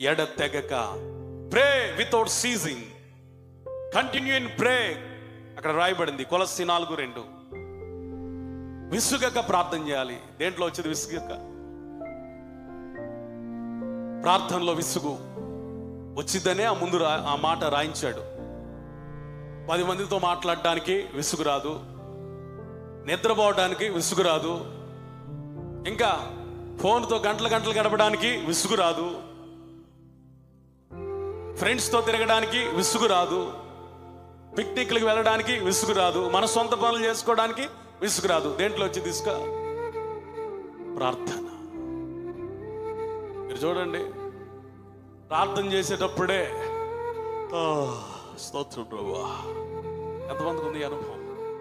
ఎడతెగక pray without ceasing continue in pray అక్కడ రాయబడింది కొలసి నాలుగు రెండు విసుగక ప్రార్థన చేయాలి దేంట్లో వచ్చేది విసుగక ప్రార్థనలో విసుగు వచ్చిద్దనే ఆ ముందు రా- ఆ మాట రాయించాడు పది మందితో మాట్లాడడానికి విసుగు రాదు నిద్రపోవడానికి విసుగు రాదు ఇంకా ఫోన్తో గంటల గంటలు గడపడానికి విసుగు రాదు ఫ్రెండ్స్తో తిరగడానికి విసుగు రాదు పిక్నిక్లకు వెళ్ళడానికి విసుగు రాదు మన సొంత పనులు చేసుకోవడానికి విసుగు రాదు దేంట్లో వచ్చి తీసుక ప్రార్థన మీరు చూడండి ప్రార్థన చేసేటప్పుడే "ఆ, స్తోత్రం ప్రభా ఎంతమందికి ఉంది ఈ అనుభవం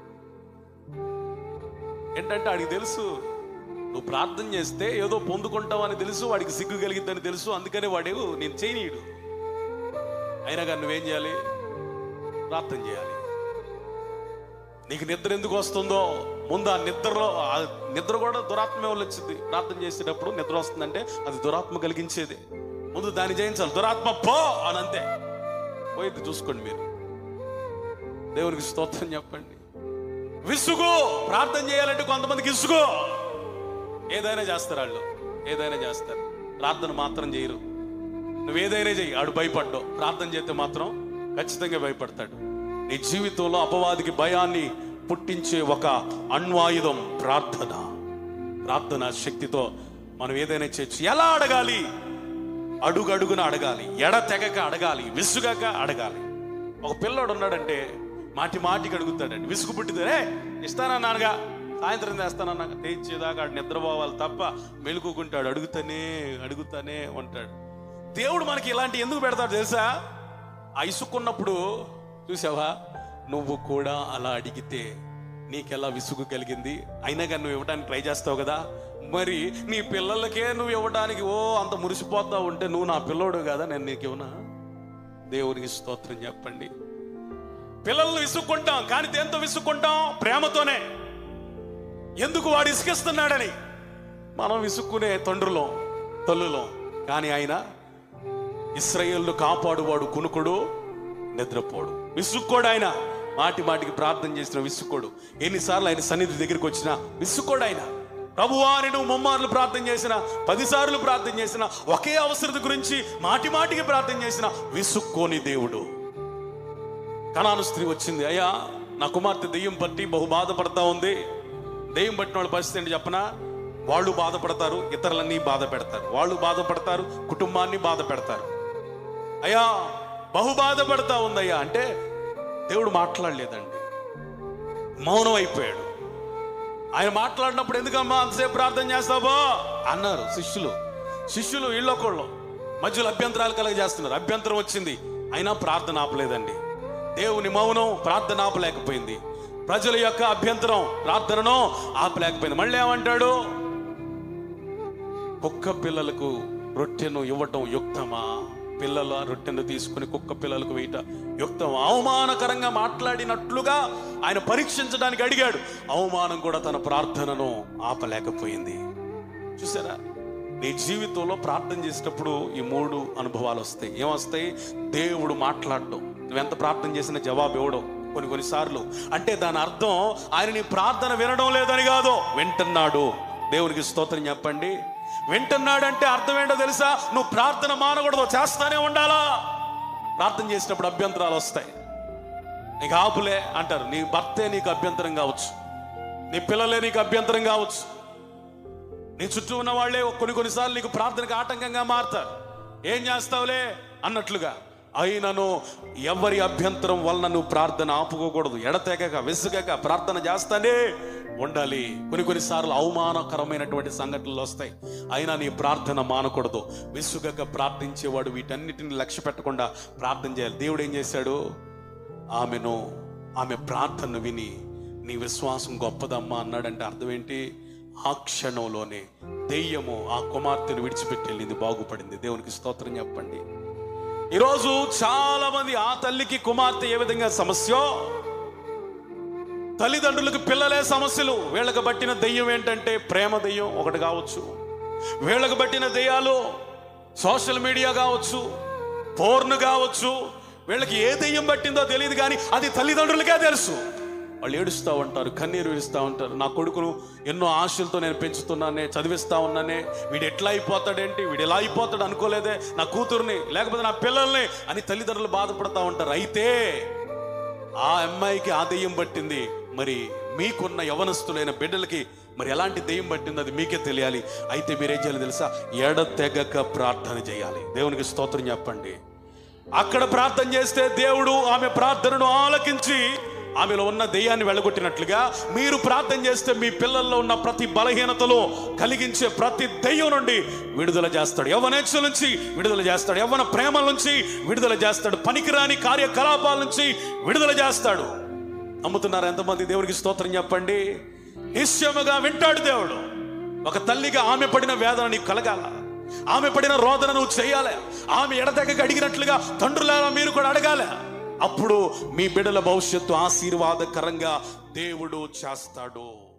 ఏంటంటే వాడికి తెలుసు నువ్వు ప్రార్థన చేస్తే ఏదో పొందుకుంటావని తెలుసు వాడికి సిగ్గు కలిగిద్దని తెలుసు అందుకనే వాడు నేను చేయనీయుడు అయినా కానీ నువ్వేం చేయాలి ప్రార్థన చేయాలి నీకు నిద్ర ఎందుకు వస్తుందో ముందు ఆ నిద్రలో ఆ నిద్ర కూడా దురాత్మ వల్ల వచ్చింది ప్రార్థన చేసేటప్పుడు నిద్ర వస్తుందంటే అది దురాత్మ కలిగించేది ముందు దాన్ని జయించాలి దురాత్మ పో అని అంతే పోయింది చూసుకోండి మీరు దేవునికి స్తోత్రం చెప్పండి విసుగు ప్రార్థన చేయాలంటే కొంతమందికి ఇసుగు ఏదైనా చేస్తారు వాళ్ళు ఏదైనా చేస్తారు ప్రార్థన మాత్రం చేయరు నువ్వేదైనా చెయ్యి ఆడు భయపడ్డావు ప్రార్థన చేస్తే మాత్రం ఖచ్చితంగా భయపడతాడు నీ జీవితంలో అపవాదికి భయాన్ని పుట్టించే ఒక అణ్వాయుధం ప్రార్థన ప్రార్థన శక్తితో మనం ఏదైనా చేయొచ్చు ఎలా అడగాలి అడుగు అడుగున అడగాలి ఎడ తెగక అడగాలి విసుగక అడగాలి ఒక పిల్లోడు ఉన్నాడంటే మాటి మాటికి అడుగుతాడండి విసుగు పుట్టితే ఇస్తానన్నానుగా సాయంత్రం తెస్తానన్నాక తెచ్చేదాకా ఆడు నిద్రపోవాలి తప్ప మెలుకుంటాడు అడుగుతానే అడుగుతానే ఉంటాడు దేవుడు మనకి ఇలాంటి ఎందుకు పెడతాడు తెలుసా ఆ ఇసుక్కున్నప్పుడు చూసావా నువ్వు కూడా అలా అడిగితే నీకెలా విసుగు కలిగింది అయినా కానీ నువ్వు ఇవ్వడానికి ట్రై చేస్తావు కదా మరి నీ పిల్లలకే నువ్వు ఇవ్వడానికి ఓ అంత మురిసిపోతా ఉంటే నువ్వు నా పిల్లోడు కదా నేను నీకు ఇవ్వనా దేవునికి స్తోత్రం చెప్పండి పిల్లల్ని విసుక్కుంటాం కానీ దేంతో విసుక్కుంటాం ప్రేమతోనే ఎందుకు వాడు ఇసుకిస్తున్నాడని మనం విసుక్కునే తండ్రులం తల్లులం కానీ ఆయన ఇస్రాయేల్ను కాపాడువాడు కునుకుడు నిద్రపోడు విసుక్కోడు ఆయన మాటి మాటికి ప్రార్థన చేసిన విసుక్కోడు ఎన్నిసార్లు ఆయన సన్నిధి దగ్గరికి వచ్చినా విసుక్కోడు ఆయన ప్రభువా అని నువ్వు ముమ్మార్లు ప్రార్థన చేసిన పదిసార్లు ప్రార్థన చేసిన ఒకే అవసరత గురించి మాటి మాటికి ప్రార్థన చేసిన విసుక్కోని దేవుడు కణాను స్త్రీ వచ్చింది అయ్యా నా కుమార్తె దెయ్యం పట్టి బహు బాధపడతా ఉంది దెయ్యం పట్టిన వాళ్ళ పరిస్థితి ఏంటి చెప్పనా వాళ్ళు బాధపడతారు ఇతరులన్నీ బాధ పెడతారు వాళ్ళు బాధపడతారు కుటుంబాన్ని బాధ పెడతారు అయ్యా బహు బాధపడతా ఉందయ్యా అంటే దేవుడు మాట్లాడలేదండి మౌనం అయిపోయాడు ఆయన మాట్లాడినప్పుడు ఎందుకమ్మా అంతసేపు ప్రార్థన చేస్తావో అన్నారు శిష్యులు శిష్యులు ఇళ్ళొకళ్ళు మధ్యలో అభ్యంతరాలు కలగ చేస్తున్నారు అభ్యంతరం వచ్చింది అయినా ప్రార్థన ఆపలేదండి దేవుని మౌనం ప్రార్థన ఆపలేకపోయింది ప్రజల యొక్క అభ్యంతరం ప్రార్థనను ఆపలేకపోయింది మళ్ళీ ఏమంటాడు కుక్క పిల్లలకు రొట్టెను ఇవ్వటం యుక్తమా పిల్లల రొట్టెను తీసుకుని కుక్క పిల్లలకు వేయట యుక్తం అవమానకరంగా మాట్లాడినట్లుగా ఆయన పరీక్షించడానికి అడిగాడు అవమానం కూడా తన ప్రార్థనను ఆపలేకపోయింది చూసారా నీ జీవితంలో ప్రార్థన చేసేటప్పుడు ఈ మూడు అనుభవాలు వస్తాయి ఏమొస్తాయి దేవుడు మాట్లాడడం నువ్వెంత ప్రార్థన చేసినా జవాబు ఇవ్వడం కొన్ని కొన్నిసార్లు అంటే దాని అర్థం ఆయన నీ ప్రార్థన వినడం లేదని కాదు వింటున్నాడు దేవునికి స్తోత్రం చెప్పండి వింటున్నాడంటే అర్థం ఏంటో తెలుసా నువ్వు ప్రార్థన మానకూడదు చేస్తానే ఉండాలా ప్రార్థన చేసినప్పుడు అభ్యంతరాలు వస్తాయి నీకు ఆపులే అంటారు నీ భర్తే నీకు అభ్యంతరం కావచ్చు నీ పిల్లలే నీకు అభ్యంతరం కావచ్చు నీ చుట్టూ ఉన్న వాళ్ళే కొన్ని కొన్నిసార్లు నీకు ప్రార్థనకు ఆటంకంగా మారుతారు ఏం చేస్తావులే అన్నట్లుగా అయినను ఎవరి అభ్యంతరం వలన నువ్వు ప్రార్థన ఆపుకోకూడదు ఎడతెగక విసుగక ప్రార్థన చేస్తానే ఉండాలి కొన్ని కొన్నిసార్లు అవమానకరమైనటువంటి సంఘటనలు వస్తాయి అయినా నీ ప్రార్థన మానకూడదు విసుగక ప్రార్థించేవాడు వీటన్నిటిని లక్ష్య పెట్టకుండా ప్రార్థన చేయాలి దేవుడు ఏం చేశాడు ఆమెను ఆమె ప్రార్థన విని నీ విశ్వాసం గొప్పదమ్మా అన్నాడంటే అర్థం ఏంటి ఆ క్షణంలోనే దెయ్యము ఆ కుమార్తెను విడిచిపెట్టి వెళ్ళింది బాగుపడింది దేవునికి స్తోత్రం చెప్పండి ఈరోజు చాలా మంది ఆ తల్లికి కుమార్తె ఏ విధంగా సమస్య తల్లిదండ్రులకు పిల్లలే సమస్యలు వీళ్ళకి బట్టిన దెయ్యం ఏంటంటే ప్రేమ దెయ్యం ఒకటి కావచ్చు వీళ్ళకి బట్టిన దెయ్యాలు సోషల్ మీడియా కావచ్చు పోర్న్ కావచ్చు వీళ్ళకి ఏ దెయ్యం పట్టిందో తెలియదు కానీ అది తల్లిదండ్రులకే తెలుసు వాళ్ళు ఏడుస్తూ ఉంటారు కన్నీరు విడుస్తూ ఉంటారు నా కొడుకును ఎన్నో ఆశలతో నేను పెంచుతున్నానే చదివిస్తా ఉన్నానే వీడు ఎట్లా అయిపోతాడేంటి వీడు ఎలా అయిపోతాడు అనుకోలేదే నా కూతుర్ని లేకపోతే నా పిల్లల్ని అని తల్లిదండ్రులు బాధపడతా ఉంటారు అయితే ఆ అమ్మాయికి ఆ దెయ్యం పట్టింది మరి మీకున్న యవనస్తులైన బిడ్డలకి మరి ఎలాంటి దెయ్యం పట్టింది అది మీకే తెలియాలి అయితే మీరేం చేయాలి తెలుసా ఎడతెగక ప్రార్థన చేయాలి దేవునికి స్తోత్రం చెప్పండి అక్కడ ప్రార్థన చేస్తే దేవుడు ఆమె ప్రార్థనను ఆలకించి ఆమెలో ఉన్న దెయ్యాన్ని వెళ్ళగొట్టినట్లుగా మీరు ప్రార్థన చేస్తే మీ పిల్లల్లో ఉన్న ప్రతి బలహీనతలో కలిగించే ప్రతి దెయ్యం నుండి విడుదల చేస్తాడు యవ్వనేచ్ఛ నుంచి విడుదల చేస్తాడు యవ్వన ప్రేమల నుంచి విడుదల చేస్తాడు పనికిరాని కార్యకలాపాల నుంచి విడుదల చేస్తాడు నమ్ముతున్నారు ఎంతమంది దేవుడికి స్తోత్రం చెప్పండి నిశ్చయముగా వింటాడు దేవుడు ఒక తల్లిగా ఆమె పడిన వేదన నీకు కలగాల ఆమె పడిన రోదన నువ్వు చేయాలి ఆమె ఎడతెగక అడిగినట్లుగా తండ్రులారా మీరు కూడా అడగాలి అప్పుడు మీ బిడ్డల భవిష్యత్తు ఆశీర్వాదకరంగా దేవుడు చేస్తాడు